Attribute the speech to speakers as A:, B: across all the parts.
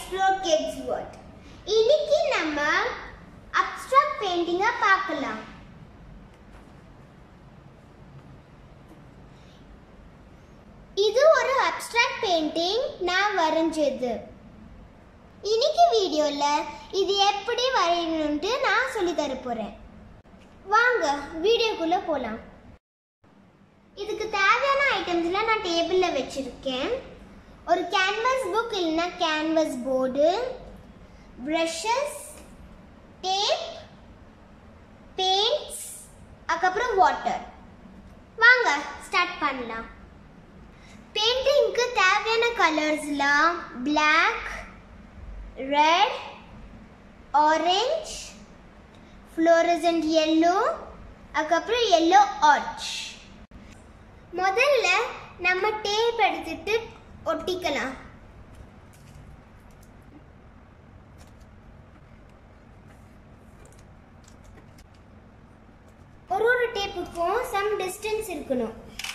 A: Explore kids world இன்னைக்கு நம்ம abstract பெயிண்டிங்கை பார்க்கலாம் இது ஒரு அப்ஸ்ட்ராக்ட் பெயிண்டிங் நான் வரைஞ்சது இன்னைக்கு வீடியோல இது எப்படி வரையணும்னு நான் சொல்லி தர போறேன் வாங்க வீடியோக்குள்ள போலாம் இதுக்கு தேவையான ஐட்டம்ஸ்லாம் நான் டேபிளில் வச்சுருக்கேன் ஒரு கேன்வாஸ் புக் இல்லைன்னா canvas board brushes tape paints அதுக்கப்புறம் வாட்டர் வாங்க ஸ்டார்ட் பண்ணலாம் பெயிண்டிங்க்கு தேவையான கலர்ஸ்லாம் black red orange fluorescent yellow அதுக்கப்புறம் எல்லோ ஆர்ச் முதல்ல நம்ம டேப் எடுத்துட்டு ஒட்டிக்கலாம் ஒரு ஒரு டேப்புக்கும் சம் டிஸ்டன்ஸ் இருக்கணும்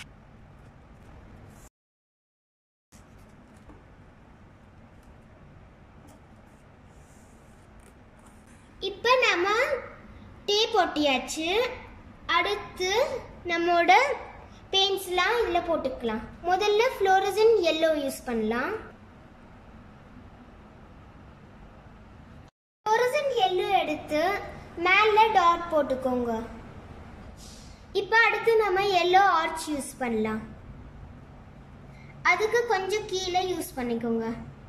A: இப்போ நம்ம டேப் ஒட்டியாச்சு அடுத்து நம்மோட பெயிண்ட்ஸ்லாம் இதில் போட்டுக்கலாம் முதல்ல ஃப்ளோரசன் எல்லோ யூஸ் பண்ணலாம் ஃப்ளோரசன் எல்லோ எடுத்து மேலே டாட் போட்டுக்கோங்க இப்போ அடுத்து நம்ம எல்லோ ஆர்ச் யூஸ் பண்ணலாம் அதுக்கு கொஞ்சம் கீழே யூஸ் பண்ணிக்கோங்க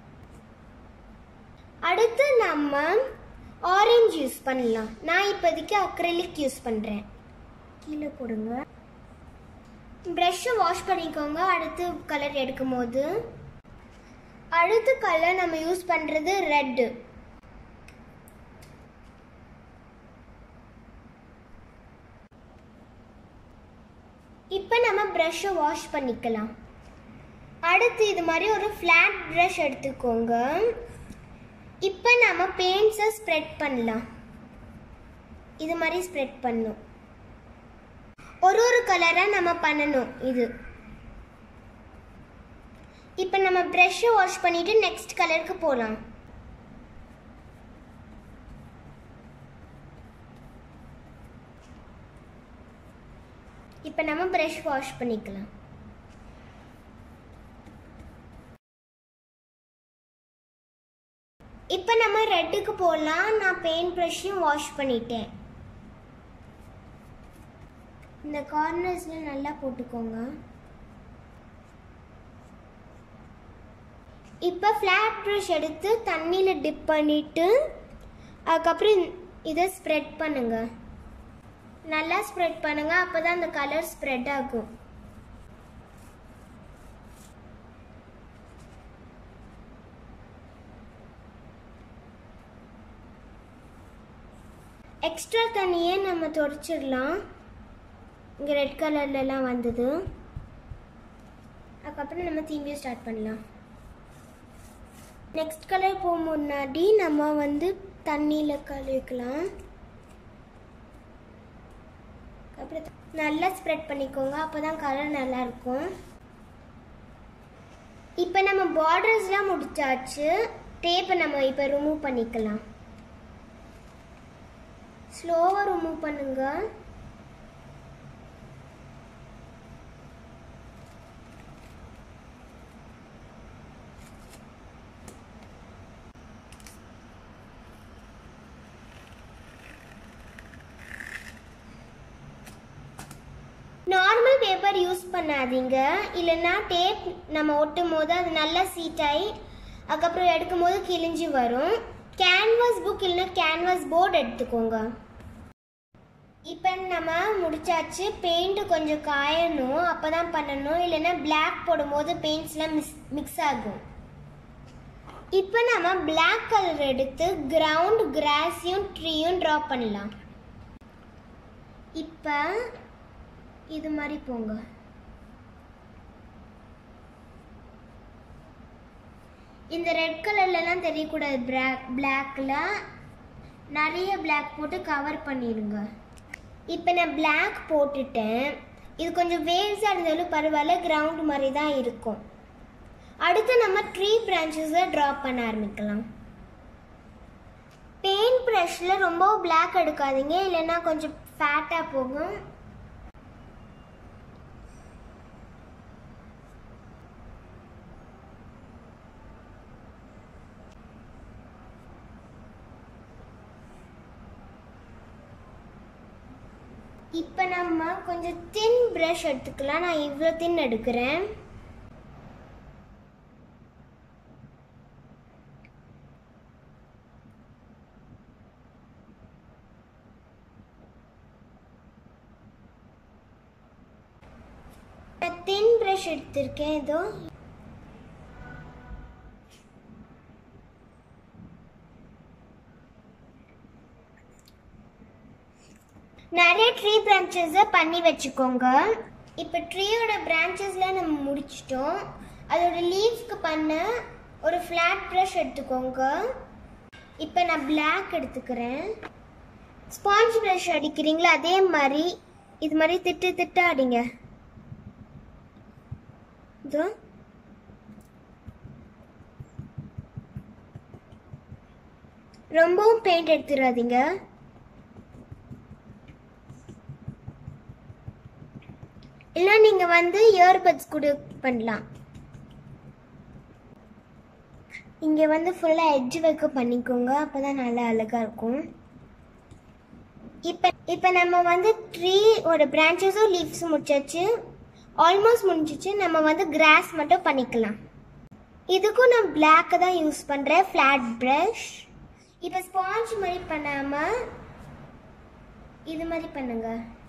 A: அடுத்து நம்ம ஆரஞ்சு யூஸ் பண்ணலாம் நான் இப்போதைக்கு அக்ரலிக் யூஸ் பண்ணுறேன் கீழே போடுங்க ப்ரஷ்ஷை வாஷ் பண்ணிக்கோங்க அடுத்து கலர் எடுக்கும் போது அடுத்த கலர் நம்ம யூஸ் பண்ணுறது ரெட்டு இப்போ நம்ம ப்ரஷ்ஷை வாஷ் பண்ணிக்கலாம் அடுத்து இது மாதிரி ஒரு ஃப்ளாட் ப்ரஷ் எடுத்துக்கோங்க இப்போ நம்ம பெயிண்ட்ஸை ஸ்ப்ரெட் பண்ணலாம் இது மாதிரி ஸ்ப்ரெட் பண்ணும் ஒரு ஒரு கலராக நம்ம பண்ணணும் இது இப்போ நம்ம ப்ரஷ்ஷை வாஷ் பண்ணிட்டு நெக்ஸ்ட் கலருக்கு போகலாம் இப்போ நம்ம ப்ரஷ் வாஷ் பண்ணிக்கலாம் இப்போ நம்ம ரெட்டுக்கு போகலாம் நான் பெயிண்ட் ப்ரஷ்ஷையும் வாஷ் பண்ணிட்டேன் இந்த கார்னர்ஸில் நல்லா போட்டுக்கோங்க இப்போ ஃப்ளாட் ப்ரஷ் எடுத்து தண்ணியில் டிப் பண்ணிவிட்டு அதுக்கப்புறம் இதை ஸ்ப்ரெட் பண்ணுங்க நல்லா ஸ்ப்ரெட் பண்ணுங்க அப்போ தான் அந்த கலர் ஸ்ப்ரெட் ஆகும் எக்ஸ்ட்ரா தண்ணியே நம்ம தொடச்சிடலாம் இங்கே ரெட் கலர்லலாம் வந்தது அதுக்கப்புறம் நம்ம தீம்பியும் ஸ்டார்ட் பண்ணலாம் நெக்ஸ்ட் கலர் போக முன்னாடி நம்ம வந்து தண்ணியில் கழுவிக்கலாம் அப்புறம் நல்லா ஸ்ப்ரெட் பண்ணிக்கோங்க அப்போ தான் கலர் நல்லா இருக்கும் இப்போ நம்ம பார்டர்ஸ்லாம் முடிச்சாச்சு டேப்பை நம்ம இப்போ ரிமூவ் பண்ணிக்கலாம் ஸ்லோவாக ரிமூவ் பண்ணுங்க நார்மல் பேப்பர் யூஸ் பண்ணாதீங்க இல்லைன்னா டேப் நம்ம ஒட்டும் போது அது நல்லா சீட் ஆகி அதுக்கப்புறம் எடுக்கும் போது கிழிஞ்சு வரும் கேன்வாஸ் புக் இல்லைன்னா கேன்வாஸ் போர்டு எடுத்துக்கோங்க இப்போ நம்ம முடிச்சாச்சு பெயிண்ட் கொஞ்சம் காயணும் அப்போ தான் பண்ணணும் இல்லைன்னா பிளாக் போடும்போது பெயிண்ட்ஸ்லாம் மிஸ் மிக்ஸ் ஆகும் இப்போ நம்ம பிளாக் கலர் எடுத்து கிரவுண்ட் கிராஸையும் ட்ரீயும் ட்ரா பண்ணலாம் இப்போ இது மாதிரி போங்க இந்த ரெட் கலர்லலாம் தெரியக்கூடாது பிளாக் பிளாக்ல நிறைய பிளாக் போட்டு கவர் பண்ணிடுங்க இப்போ நான் பிளாக் போட்டுட்டேன் இது கொஞ்சம் வேவ்ஸாக இருந்தாலும் பரவாயில்ல கிரவுண்ட் மாதிரி தான் இருக்கும் அடுத்து நம்ம ட்ரீ பிரான்ச்சஸை ட்ரா பண்ண ஆரம்பிக்கலாம் பெயிண்ட் ப்ரஷில் ரொம்ப பிளாக் எடுக்காதீங்க இல்லைன்னா கொஞ்சம் ஃபேட்டாக போகும் இப்போ நம்ம கொஞ்சம் தின் ப்ரஷ் எடுத்துக்கலாம் நான் இவ்வளோ தின் எடுக்கிறேன் தின் ப்ரஷ் எடுத்திருக்கேன் இதோ நிறைய ட்ரீ பிரான்ச்சஸை பண்ணி வச்சுக்கோங்க இப்போ ட்ரீயோட பிரான்ச்சஸ்லாம் நம்ம முடிச்சிட்டோம் அதோட லீஃப்க்கு பண்ண ஒரு ஃப்ளாட் ப்ரஷ் எடுத்துக்கோங்க இப்போ நான் பிளாக் எடுத்துக்கிறேன் ஸ்பாஞ்ச் ப்ரஷ் அடிக்கிறீங்களா அதே மாதிரி இது மாதிரி திட்டு திட்டு அடிங்க இதோ ரொம்பவும் பெயிண்ட் எடுத்துடாதீங்க இல்லை நீங்கள் வந்து இயர்பட்ஸ் கூட பண்ணலாம் இங்கே வந்து ஃபுல்லாக எட்ஜ் வைக்க பண்ணிக்கோங்க அப்போ தான் நல்லா அழகாக இருக்கும் இப்போ இப்போ நம்ம வந்து ட்ரீயோட பிரான்ச்சஸும் லீவ்ஸும் முடிச்சாச்சு ஆல்மோஸ்ட் முடிஞ்சிச்சு நம்ம வந்து கிராஸ் மட்டும் பண்ணிக்கலாம் இதுக்கும் நான் பிளாக்கை தான் யூஸ் பண்ணுறேன் ஃப்ளாட் ப்ரஷ் இப்போ ஸ்பாஞ்ச் மாதிரி பண்ணாமல் இது மாதிரி பண்ணுங்க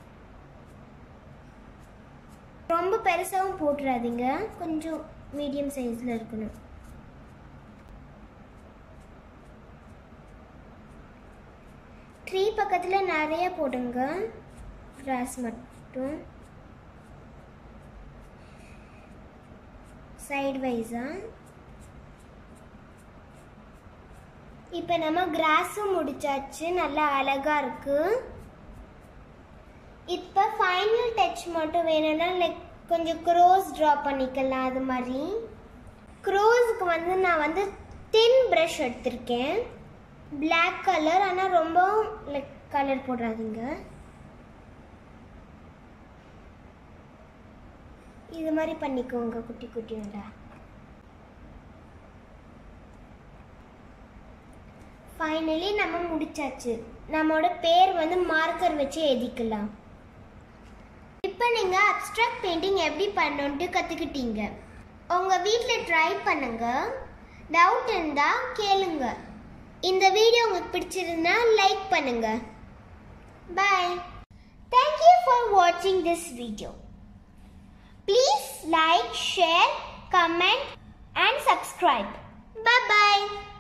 A: ரொம்ப பெருசாகவும் போட்டுறாதீங்க கொஞ்சம் மீடியம் சைஸில் இருக்கணும் ட்ரீ பக்கத்தில் நிறைய போடுங்க கிராஸ் மட்டும் சைடு வைஸாக இப்போ நம்ம கிராஸும் முடிச்சாச்சு நல்லா அழகாக இருக்கு இப்போ ஃபைனல் டச் மட்டும் வேணும்னா லைக் கொஞ்சம் க்ரோஸ் ட்ரா பண்ணிக்கலாம் அது மாதிரி க்ரோஸுக்கு வந்து நான் வந்து தின் ப்ரஷ் எடுத்திருக்கேன் பிளாக் கலர் ஆனால் ரொம்ப லைக் கலர் போடாதீங்க இது மாதிரி பண்ணிக்கோங்க குட்டி குட்டியோட ஃபைனலி நம்ம முடிச்சாச்சு நம்மளோட பேர் வந்து மார்க்கர் வச்சு எழுதிக்கலாம் இப்போ நீங்கள் அப்ட்ராக்ட் பெயிண்டிங் எப்படி பண்ணணுன்ட்டு கற்றுக்கிட்டீங்க உங்கள் வீட்டில் ட்ரை பண்ணுங்க டவுட் இருந்தால் கேளுங்க இந்த வீடியோ உங்களுக்கு பிடிச்சிருந்தா லைக் பண்ணுங்க பாய் தேங்க்யூ ஃபார் வாட்சிங் this video Please like, share, comment and subscribe. Bye bye.